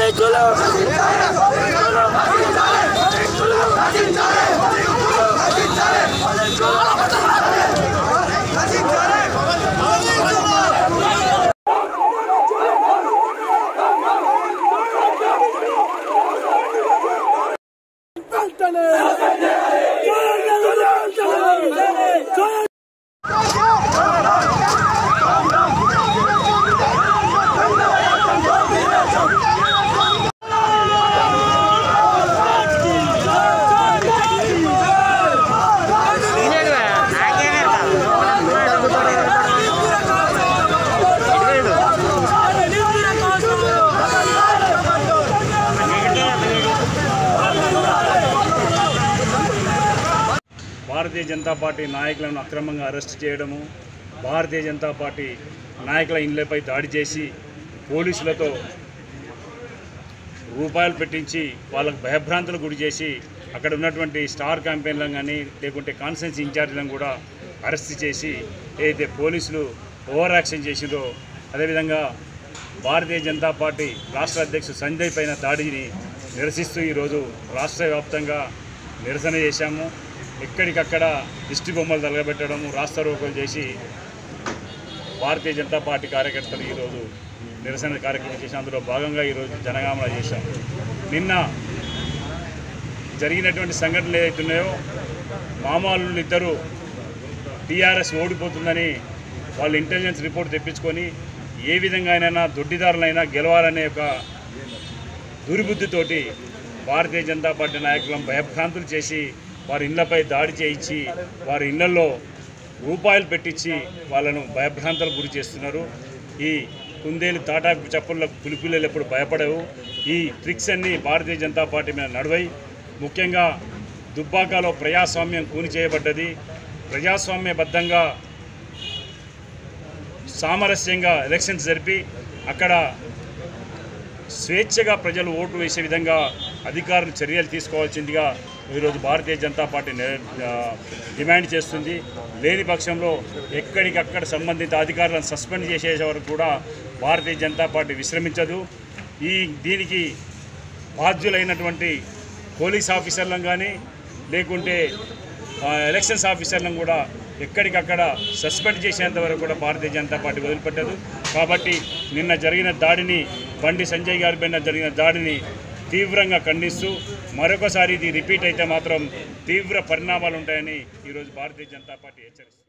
పోలీసులు భారతీయ జనతా పార్టీ నాయకులను అక్రమంగా అరెస్ట్ చేయడము భారతీయ జనతా పార్టీ నాయకుల ఇండ్లపై దాడి చేసి పోలీసులతో రూపాయలు పెట్టించి వాళ్ళకు భయభ్రాంతులు గురి చేసి అక్కడ ఉన్నటువంటి స్టార్ క్యాంపెయిన్లను కానీ లేకుంటే కాన్ఫరెన్స్ ఇన్ఛార్జీలను కూడా అరెస్ట్ చేసి ఏదైతే పోలీసులు ఓవర్ యాక్షన్ చేసిందో అదేవిధంగా భారతీయ జనతా పార్టీ రాష్ట్ర అధ్యక్షుడు సంజయ్ పైన దాడిని నిరసిస్తూ ఈరోజు రాష్ట్ర వ్యాప్తంగా నిరసన చేశాము ఎక్కడికక్కడ దిష్టి బొమ్మలు తలగబెట్టడము రాస్తారోకలు చేసి భారతీయ జనతా పార్టీ కార్యకర్తలు ఈరోజు నిరసన కార్యక్రమం చేసి అందులో భాగంగా ఈరోజు జనగామన చేశాం నిన్న జరిగినటువంటి సంఘటనలు ఏదైతే ఉన్నాయో మామాలు ఇద్దరు టీఆర్ఎస్ ఓడిపోతుందని వాళ్ళు ఇంటెలిజెన్స్ రిపోర్ట్ తెప్పించుకొని ఏ విధంగా అయినా దొడ్డిదారులైనా గెలవాలనే ఒక దుర్బుద్ధితోటి భారతీయ జనతా పార్టీ నాయకులను భయభ్రాంతులు చేసి వారి ఇళ్లపై దాడి చేయించి వారి ఇళ్లలో రూపాయలు పెట్టించి వాళ్ళను భయభ్రాంతులకు గురి చేస్తున్నారు ఈ కుందేలు తాటాకు చప్పుళ్ళకు పులిపిల్లలు ఎప్పుడు భయపడవు ఈ ట్రిక్స్ అన్నీ భారతీయ జనతా పార్టీ మీద నడవై ముఖ్యంగా దుబ్బాకలో ప్రజాస్వామ్యం కూని చేయబడ్డది ప్రజాస్వామ్యబద్ధంగా సామరస్యంగా ఎలక్షన్స్ జరిపి అక్కడ స్వేచ్ఛగా ప్రజలు ఓటు వేసే విధంగా అధికారులు చర్యలు తీసుకోవాల్సిందిగా ఈరోజు భారతీయ జనతా పార్టీ నే- ఆ, డిమాండ్ చేస్తుంది లేని పక్షంలో ఎక్కడికక్కడ సంబంధిత అధికారులను సస్పెండ్ చేసే వరకు కూడా భారతీయ జనతా పార్టీ విశ్రమించదు ఈ దీనికి బాధ్యులైనటువంటి పోలీస్ ఆఫీసర్లను కానీ లేకుంటే ఆ, ఎలక్షన్స్ ఆఫీసర్లను కూడా ఎక్కడికక్కడ సస్పెండ్ చేసేంత వరకు కూడా భారతీయ జనతా పార్టీ వదిలిపెట్టదు కాబట్టి నిన్న జరిగిన దాడిని బండి సంజయ్ గారి పైన జరిగిన దాడిని తీవ్రంగా ఖండిస్తూ మరొకసారి ఇది రిపీట్ అయితే మాత్రం తీవ్ర పరిణామాలు ఉంటాయని ఈరోజు భారతీయ జనతా పార్టీ హెచ్చరిస్తుంది